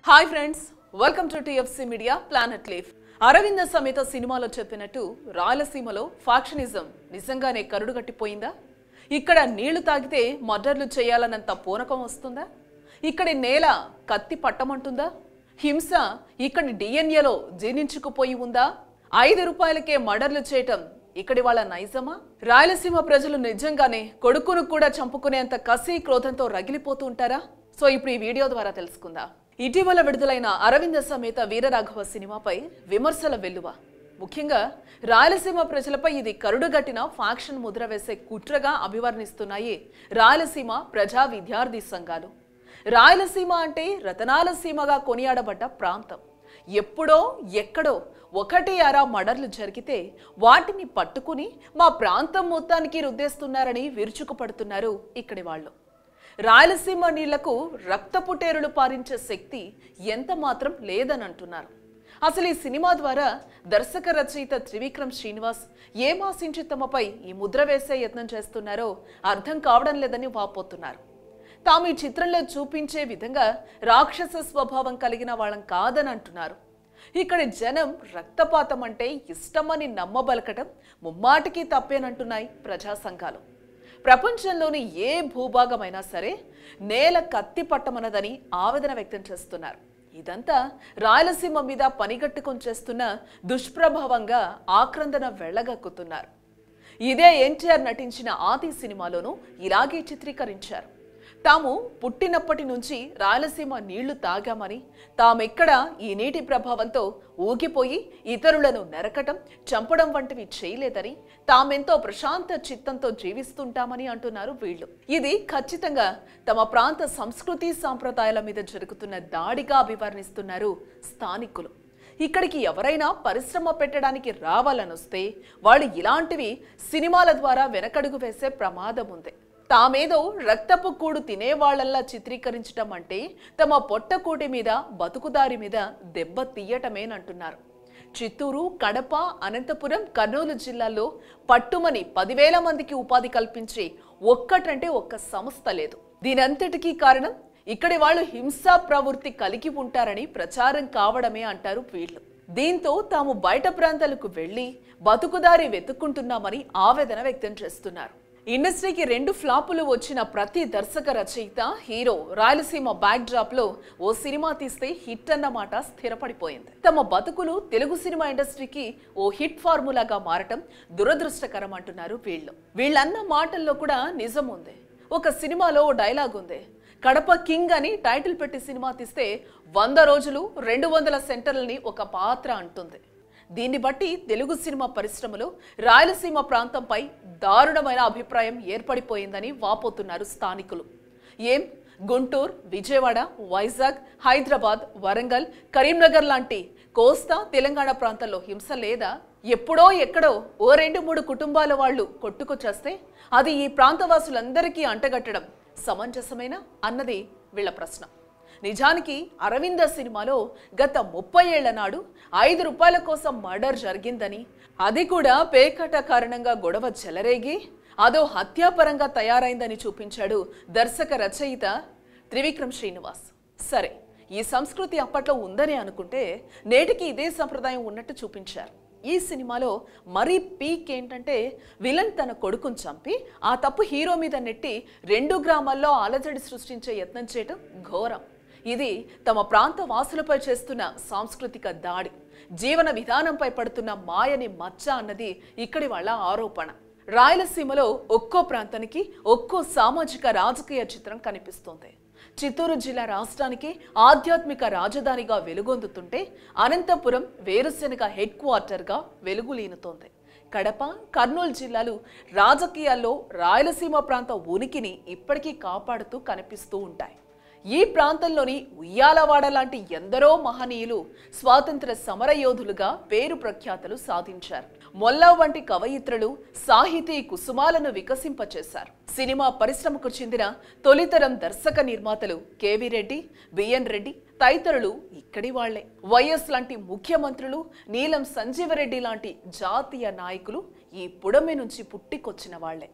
Hi friends welcome to TFC media planet లీఫ్ అరవింద సమేత సినిమాలో చెప్పినట్టు రాయలసీమలో ఫాక్షనిజం నిజంగానే కరుడు కట్టిపోయిందా ఇక్కడ నీళ్లు తాగితే మర్డర్లు చేయాలన్నంత పూనకం వస్తుందా ఇక్కడి నేల కత్తి పట్టమంటుందా హింస ఇక్కడి డిఎన్ఏలో జీర్ణించుకుపోయి ఉందా ఐదు రూపాయలకే మర్డర్లు చేయటం ఇక్కడి వాళ్ళ నైజమా రాయలసీమ ప్రజలు నిజంగానే కొడుకును కూడా చంపుకునేంత కసి క్రోధంతో రగిలిపోతూ ఉంటారా సో ఇప్పుడు ఈ వీడియో ద్వారా తెలుసుకుందాం ఇటీవల విడుదలైన అరవింద సమేత వీరరాఘవ సినిమాపై విమర్శల వెల్లువ ముఖ్యంగా రాయలసీమ ప్రజలపై ఇది కరుడుగట్టిన ఫాక్షన్ ముద్ర వేసే కుట్రగా అభివర్ణిస్తున్నాయి రాయలసీమ ప్రజా విద్యార్థి సంఘాలు రాయలసీమ అంటే రతనాల సీమగా కొనియాడబడ్డ ప్రాంతం ఎప్పుడో ఎక్కడో ఒకటి అరా మర్డర్లు జరిగితే వాటిని పట్టుకుని మా ప్రాంతం మొత్తానికి రుద్దేస్తున్నారని విరుచుకుపడుతున్నారు ఇక్కడి వాళ్ళు రాయలసీమ నీళ్లకు రక్తపుటేరులు పారించే శక్తి ఎంత మాత్రం లేదని అంటున్నారు అసలు ఈ సినిమా ద్వారా దర్శక రచయిత త్రివిక్రమ్ శ్రీనివాస్ ఏమాశించి తమపై ఈ ముద్ర వేసే యత్నం చేస్తున్నారో అర్థం కావడం లేదని వాపోతున్నారు తాము ఈ చిత్రంలో చూపించే విధంగా రాక్షస స్వభావం కలిగిన వాళ్ళం కాదని అంటున్నారు ఇక్కడి జనం రక్తపాతం అంటే ఇష్టమని నమ్మబలకటం ముమ్మాటికి తప్పేనంటున్నాయి ప్రజా సంఘాలు ప్రపంచంలోని ఏ భూభాగమైనా సరే నేల కత్తి పట్టమన్నదని ఆవేదన వ్యక్తం చేస్తున్నారు ఇదంతా రాయలసీమ మీద పనిగట్టుకొని చేస్తున్న దుష్ప్రభావంగా ఆక్రందన వెళ్ళగక్కుతున్నారు ఇదే ఎన్టీఆర్ నటించిన ఆది సినిమాలోనూ ఇలాగే చిత్రీకరించారు తాము పుట్టినప్పటి నుంచి రాయలసీమ నీళ్లు తాగామని తామెక్కడ ఈ నీటి ప్రభావంతో ఊగిపోయి ఇతరులను నరకటం చంపడం వంటివి చేయలేదని తామెంతో ప్రశాంత చిత్తంతో జీవిస్తుంటామని అంటున్నారు వీళ్ళు ఇది ఖచ్చితంగా తమ ప్రాంత సంస్కృతి సాంప్రదాయాల మీద జరుగుతున్న దాడిగా అభివర్ణిస్తున్నారు స్థానికులు ఇక్కడికి ఎవరైనా పరిశ్రమ పెట్టడానికి రావాలనొస్తే వాళ్ళు ఇలాంటివి సినిమాల ద్వారా వెనకడుగు వేసే ప్రమాదం ఉంది తామేదో రక్తపు కూడు తినేవాళ్లల్లా చిత్రీకరించటం అంటే తమ పొట్టకూటి మీద బతుకుదారి మీద దెబ్బ తీయటమేనంటున్నారు చిత్తూరు కడప అనంతపురం కర్నూలు జిల్లాల్లో పట్టుమని పదివేల మందికి ఉపాధి కల్పించే ఒక్కటంటే ఒక్క సంస్థ లేదు దీనంతటికీ కారణం ఇక్కడి వాళ్ళు హింసా ప్రవృత్తి కలిగి ఉంటారని ప్రచారం కావడమే అంటారు వీళ్ళు దీంతో తాము బయట ప్రాంతాలకు వెళ్లి బతుకుదారి వెతుక్కుంటున్నామని ఆవేదన వ్యక్తం చేస్తున్నారు ఇండస్ట్రీకి రెండు ఫ్లాపులు వచ్చిన ప్రతి దర్శక రచయిత హీరో రాయలసీమ బ్యాక్ డ్రాప్ లో ఓ సినిమా తీస్తే హిట్ అన్నమాట స్థిరపడిపోయింది తమ బతుకులు తెలుగు సినిమా ఇండస్ట్రీకి ఓ హిట్ ఫార్ములాగా మారటం దురదృష్టకరం అంటున్నారు వీళ్ళు వీళ్ళన్న మాటల్లో కూడా నిజం ఉంది ఒక సినిమాలో ఓ డైలాగ్ ఉంది కడప కింగ్ అని టైటిల్ పెట్టి సినిమా తీస్తే వంద రోజులు రెండు వందల సెంటర్లని ఒక పాత్ర అంటుంది దీన్ని బట్టి తెలుగు సినిమా పరిశ్రమలో రాయలసీమ ప్రాంతంపై దారుణమైన అభిప్రాయం ఏర్పడిపోయిందని వాపోతున్నారు స్థానికులు ఏం గుంటూరు విజయవాడ వైజాగ్ హైదరాబాద్ వరంగల్ కరీంనగర్ లాంటి కోస్తా తెలంగాణ ప్రాంతాల్లో హింస లేదా ఎప్పుడో ఎక్కడో ఓ రెండు మూడు కుటుంబాల వాళ్ళు కొట్టుకొచ్చేస్తే అది ఈ ప్రాంతవాసులందరికీ అంటగట్టడం సమంజసమేనా అన్నది వీళ్ళ ప్రశ్న నిజానికి అరవింద సినిమాలో గత ముప్పై ఏళ్ల నాడు ఐదు రూపాయల కోసం మర్డర్ జరిగిందని అది కూడా పేకట కారణంగా గొడవ చెలరేగి అదో హత్యాపరంగా తయారైందని చూపించాడు దర్శక రచయిత త్రివిక్రమ్ శ్రీనివాస్ సరే ఈ సంస్కృతి అప్పట్లో ఉందని అనుకుంటే నేటికి ఇదే సంప్రదాయం ఉన్నట్టు చూపించారు ఈ సినిమాలో మరీ పీక్ ఏంటంటే విలన్ తన కొడుకును చంపి ఆ తప్పు హీరో మీద నెట్టి రెండు గ్రామాల్లో అలజడి సృష్టించే యత్నం చేయటం ఘోరం ఇది తమ ప్రాంత వాసులపై చేస్తున్న సాంస్కృతిక దాడి జీవన విధానంపై పడుతున్న మాయని మచ్చ అన్నది ఇక్కడి వాళ్ళ ఆరోపణ రాయలసీమలో ఒక్కో ప్రాంతానికి ఒక్కో సామాజిక రాజకీయ చిత్రం కనిపిస్తోంది చిత్తూరు జిల్లా రాష్ట్రానికి ఆధ్యాత్మిక రాజధానిగా వెలుగొందుతుంటే అనంతపురం వేరుశెనగ హెడ్ క్వార్టర్గా వెలుగులీనుతోంది కడప కర్నూలు జిల్లాలు రాజకీయాల్లో రాయలసీమ ప్రాంత ఉనికిని ఇప్పటికీ కాపాడుతూ కనిపిస్తూ ఉంటాయి ఈ ప్రాంతంలోని ఉయ్యాలవాడ లాంటి ఎందరో మహనీయులు స్వాతంత్ర సమరయోధులుగా పేరు ప్రఖ్యాతలు సాధించారు మొల్ల వంటి కవయిత్రులు సాహితీ కుసుమాలను వికసింపచేశారు సినిమా పరిశ్రమకు చెందిన తొలితరం దర్శక నిర్మాతలు కేవీ రెడ్డి బిఎన్ రెడ్డి తదితరులు ఇక్కడి వాళ్లే వైఎస్ లాంటి ముఖ్యమంత్రులు నీలం సంజీవరెడ్డి లాంటి జాతీయ నాయకులు ఈ పుడమి నుంచి పుట్టికొచ్చిన వాళ్లే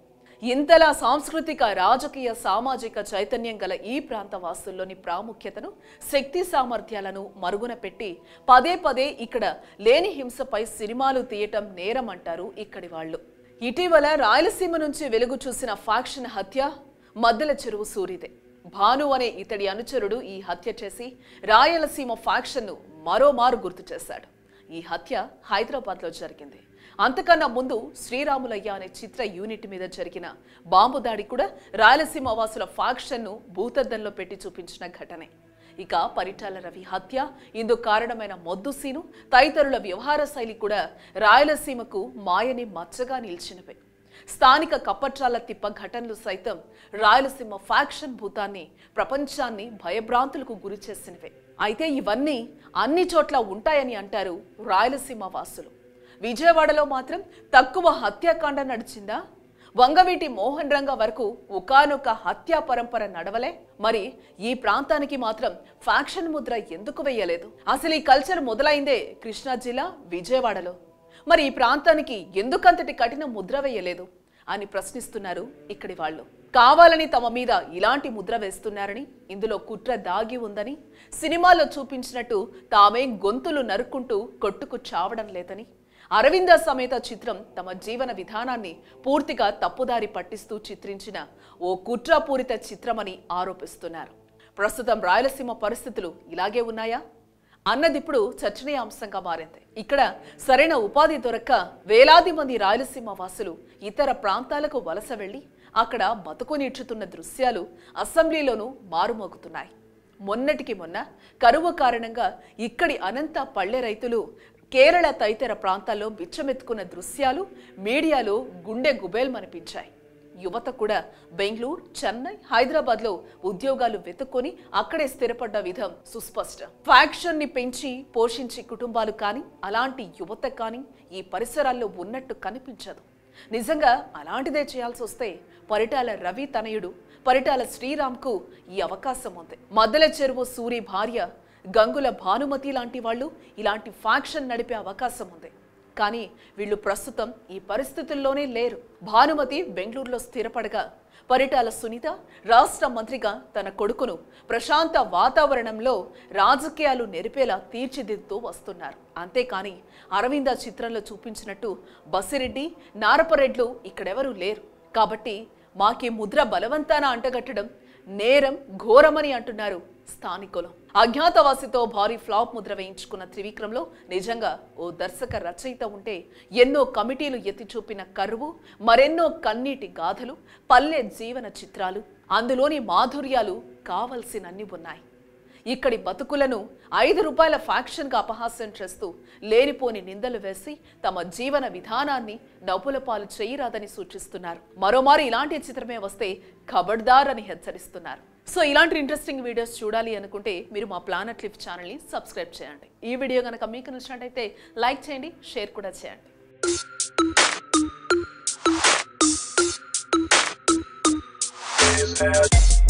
ఇంతలా సాంస్కృతిక రాజకీయ సామాజిక చైతన్యం గల ఈ ప్రాంత వాసుల్లోని ప్రాముఖ్యతను శక్తి సామర్థ్యాలను మరుగున పెట్టి పదే పదే ఇక్కడ లేని హింసపై సినిమాలు తీయటం నేరం అంటారు ఇక్కడి వాళ్ళు ఇటీవల రాయలసీమ నుంచి వెలుగు చూసిన ఫ్యాక్షన్ హత్య మద్దెల చెరువు సూరిదే భాను అనే ఇతడి అనుచరుడు ఈ హత్య చేసి రాయలసీమ ఫ్యాక్షన్ను మరోమారు గుర్తు చేశాడు ఈ హత్య హైదరాబాద్లో జరిగింది అంతకన్నా ముందు శ్రీరాములయ్య అనే చిత్ర యూనిట్ మీద జరిగిన బాంబు దాడి కూడా రాయలసీమ వాసుల ఫ్యాక్షన్ను భూతద్దంలో పెట్టి చూపించిన ఘటనే ఇక పరిటాల రవి హత్య ఇందుకు కారణమైన మొద్దు సీను తదితరుల వ్యవహార శైలి కూడా రాయలసీమకు మాయని మచ్చగా నిలిచినవే స్థానిక కప్పట్రాల తిప్ప ఘటనలు సైతం రాయలసీమ ఫ్యాక్షన్ భూతాన్ని ప్రపంచాన్ని భయభ్రాంతులకు గురి చేసినవే అయితే ఇవన్నీ అన్ని చోట్ల ఉంటాయని అంటారు రాయలసీమ వాసులు విజయవాడలో మాత్రం తక్కువ హత్యాకాండ నడిచిందా వంగవీటి మోహన్ రంగ వరకు ఒకానొక హత్యా పరంపర నడవలే మరి ఈ ప్రాంతానికి మాత్రం ఫ్యాక్షన్ ముద్ర ఎందుకు వేయలేదు అసలు ఈ కల్చర్ మొదలైందే కృష్ణా జిల్లా విజయవాడలో మరి ఈ ప్రాంతానికి ఎందుకంతటి కఠిన ముద్ర వేయలేదు అని ప్రశ్నిస్తున్నారు ఇక్కడి వాళ్ళు కావాలని తమ మీద ఇలాంటి ముద్ర వేస్తున్నారని ఇందులో కుట్ర దాగి ఉందని సినిమాలో చూపించినట్టు తామేం గొంతులు నరుక్కుంటూ కొట్టుకు చావడం లేదని అరవింద సమేత చిత్రం తమ జీవన విధానాన్ని పూర్తిగా తప్పుదారి పట్టిస్తూ చిత్రించిన ఓ కుట్రపూరిత చిత్రమని ఆరోపిస్తున్నారు ప్రస్తుతం రాయలసీమ పరిస్థితులు ఇలాగే ఉన్నాయా అన్నదిప్పుడు చర్చనీయాంశంగా మారింది ఇక్కడ సరైన ఉపాధి దొరక్క వేలాది మంది రాయలసీమ వాసులు ఇతర ప్రాంతాలకు వలస వెళ్లి అక్కడ బతుకునిచ్చుతున్న దృశ్యాలు అసెంబ్లీలోనూ మారుమోగుతున్నాయి మొన్నటికి మొన్న కరువు కారణంగా ఇక్కడి అనంత పల్లె రైతులు కేరళ తదితర ప్రాంతాల్లో బిచ్చమెత్తుకున్న దృశ్యాలు మీడియాలో గుండె గుబేల్మనిపించాయి యువత కూడా బెంగళూరు చెన్నై హైదరాబాద్ లో ఉద్యోగాలు వెతుక్కొని అక్కడే స్థిరపడ్డ విధం సుస్పష్టం ఫ్యాక్షన్ ని పెంచి పోషించే కుటుంబాలు కానీ అలాంటి యువత కానీ ఈ పరిసరాల్లో ఉన్నట్టు కనిపించదు నిజంగా అలాంటిదే చేయాల్సి వస్తే పరిటాల రవి తనయుడు పరిటాల శ్రీరామ్కు ఈ అవకాశం ఉంది మద్దెల చెరువు సూరి భార్య గంగుల భానుమతి లాంటి వాళ్ళు ఇలాంటి ఫ్యాక్షన్ నడిపే అవకాశం ఉంది కానీ వీళ్ళు ప్రస్తుతం ఈ పరిస్థితుల్లోనే లేరు భానుమతి బెంగళూరులో స్థిరపడగా పరిటాల సునీత రాష్ట్ర మంత్రిగా తన కొడుకును ప్రశాంత వాతావరణంలో రాజకీయాలు నెరిపేలా తీర్చిదిద్దుతూ వస్తున్నారు అంతేకాని అరవింద చిత్రంలో చూపించినట్టు బసిరెడ్డి నారపరెడ్లు ఇక్కడెవరూ లేరు కాబట్టి మాకి ముద్ర బలవంతాన అంటగట్టడం నేరం ఘోరమని అంటున్నారు స్థానికులు అజ్ఞాతవాసితో భారీ ఫ్లాప్ ముద్ర వేయించుకున్న త్రివిక్రమ్లో నిజంగా ఓ దర్శక రచయిత ఉంటే ఎన్నో కమిటీలు ఎత్తి చూపిన కరువు మరెన్నో కన్నీటి గాథలు పల్లె జీవన చిత్రాలు అందులోని మాధుర్యాలు కావలసినన్ని ఉన్నాయి ఇక్కడి బతుకులను ఐదు రూపాయల ఫ్యాక్షన్గా అపహాస్యం చేస్తూ లేనిపోని నిందలు వేసి తమ జీవన విధానాన్ని డబ్బుల పాలు చేయరాదని సూచిస్తున్నారు మరోమారు ఇలాంటి చిత్రమే వస్తే ఖబర్దార్ అని హెచ్చరిస్తున్నారు సో ఇలాంటి ఇంట్రెస్టింగ్ వీడియోస్ చూడాలి అనుకుంటే మీరు మా ప్లానెట్ లిఫ్ట్ ఛానల్ని సబ్స్క్రైబ్ చేయండి ఈ వీడియో కనుక మీకు నచ్చినట్టయితే లైక్ చేయండి షేర్ కూడా చేయండి His head.